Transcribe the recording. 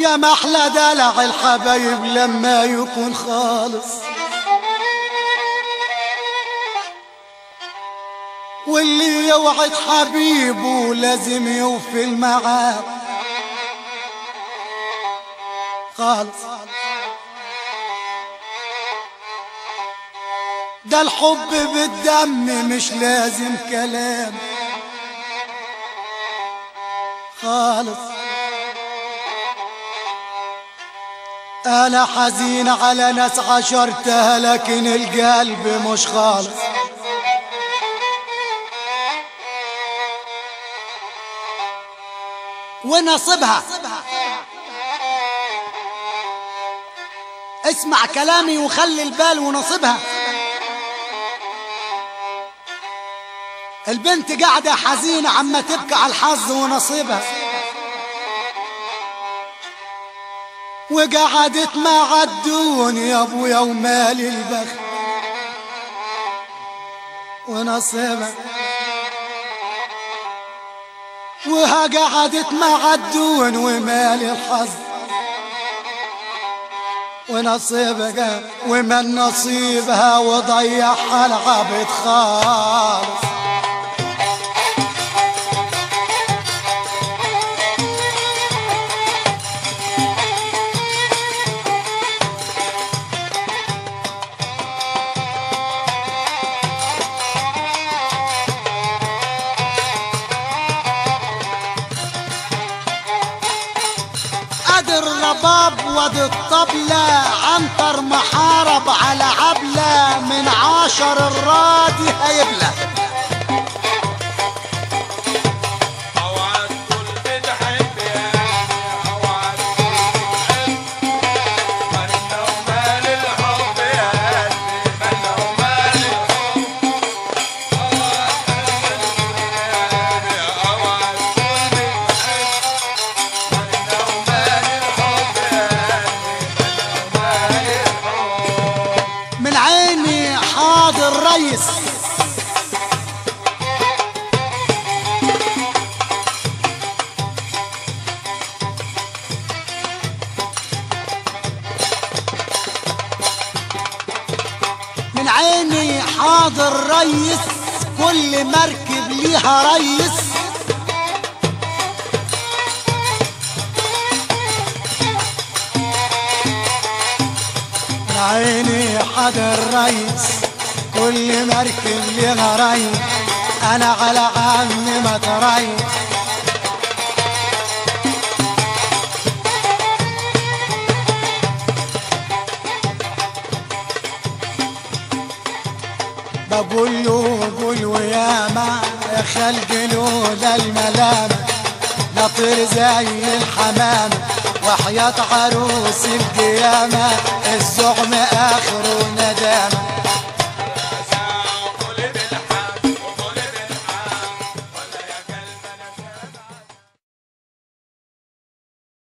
يا محلى دلع الحبايب لما يكون خالص واللي يوعد حبيبه لازم يوفي الميعاد خالص ده الحب بالدم مش لازم كلام خالص انا حزين على ناس عشرتها لكن القلب مش خالص ونصبها اسمع كلامي وخلي البال ونصبها البنت قاعدة حزينة عما تبكي على الحظ ونصيبها وقعدت مع الدنيا ابويا ومالي البخت ونصيبها وها قعدت مع الدون ومالي الحظ ونصيبها ومن نصيبها وضيعها العبد خالص ادي الرباب وادي الطبلة عنتر محارب على عبلة من عشر الرادي هيبلى اوعى تقول بتحب يا اوعى تقول بتحب مالنا ومال الحب يا قلبي مالنا ومال الحب اوعى تقول بتحب مالنا ومال الحب يا قلبي مالنا ومال الحب من عيني حاضر ريس من عيني حاضر ريس كل مركب ليها ريس من عيني حاضر ريس كل مركب ليها ريس انا على عمي ما تريس بقول له قول وياما يا خلق لولا الملامة نطير زي الحمام وحياة عروس القيامة الزعم آخره ندامة